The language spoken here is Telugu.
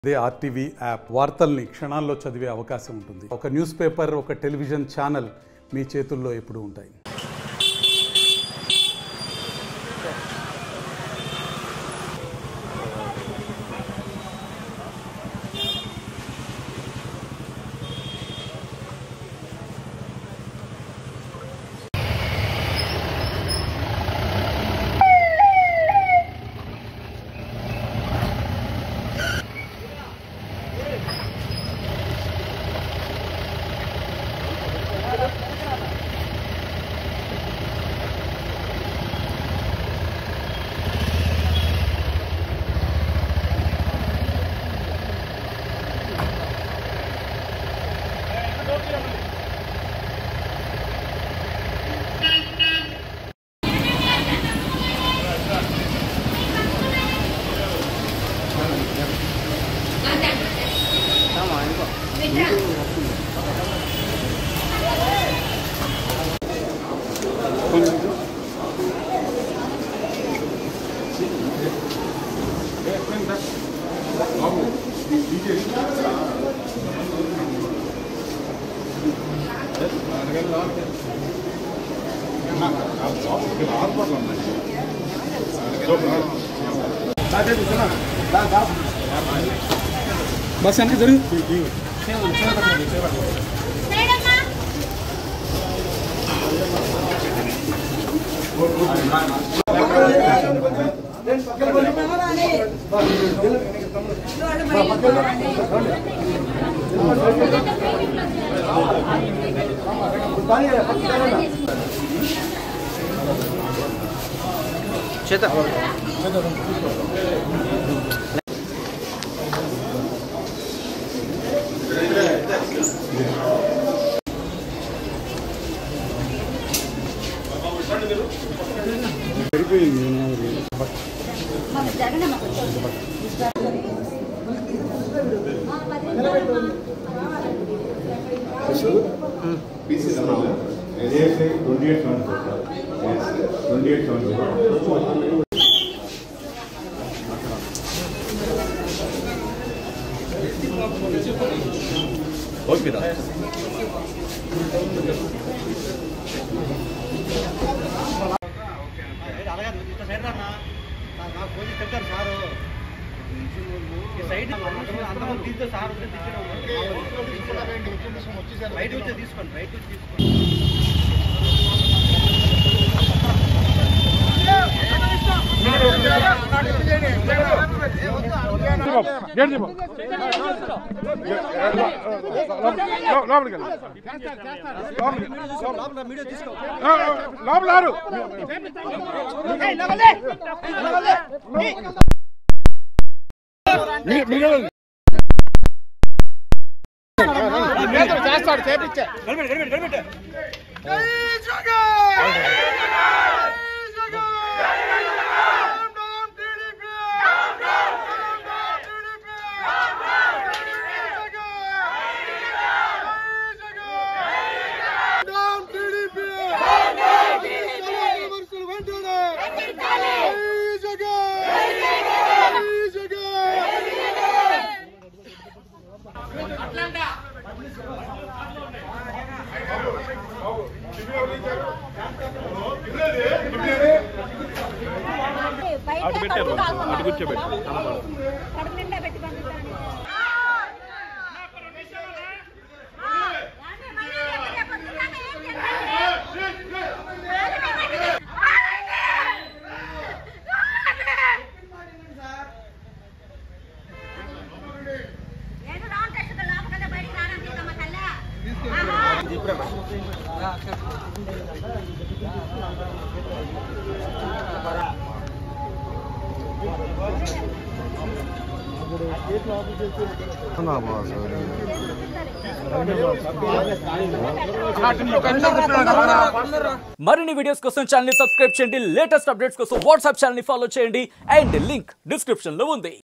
అదే ఆర్టీవీ యాప్ వార్తల్ని క్షణాల్లో చదివే అవకాశం ఉంటుంది ఒక న్యూస్ పేపర్ ఒక టెలివిజన్ ఛానల్ మీ చేతుల్లో ఎప్పుడూ ఉంటాయి బస్ వెనక్కి జరుగు చేత Yes, sir. 28 seven four. Yes, 28 seven four. Right వచ్చి తీసుకోండి రైట్ వచ్చి తీసుకోండి లోపలారు చేస్తాడు చేపించే అటు పెట్టారు అటు కూర్చోబెట్టి కడుపు నిండా పెట్టి పంపిస్తాను నేను రామ్ టెస్ట్ లోపల బయటికి రావడం తీద్దామా తల్లా మరిన్ని వీడియోస్ కోసం ఛానల్ ని సబ్స్క్రైబ్ చేయండి లేటెస్ట్ అప్డేట్స్ కోసం వాట్సాప్ ఛానల్ ని ఫాలో చేయండి అండ్ లింక్ డిస్క్రిప్షన్ లో ఉంది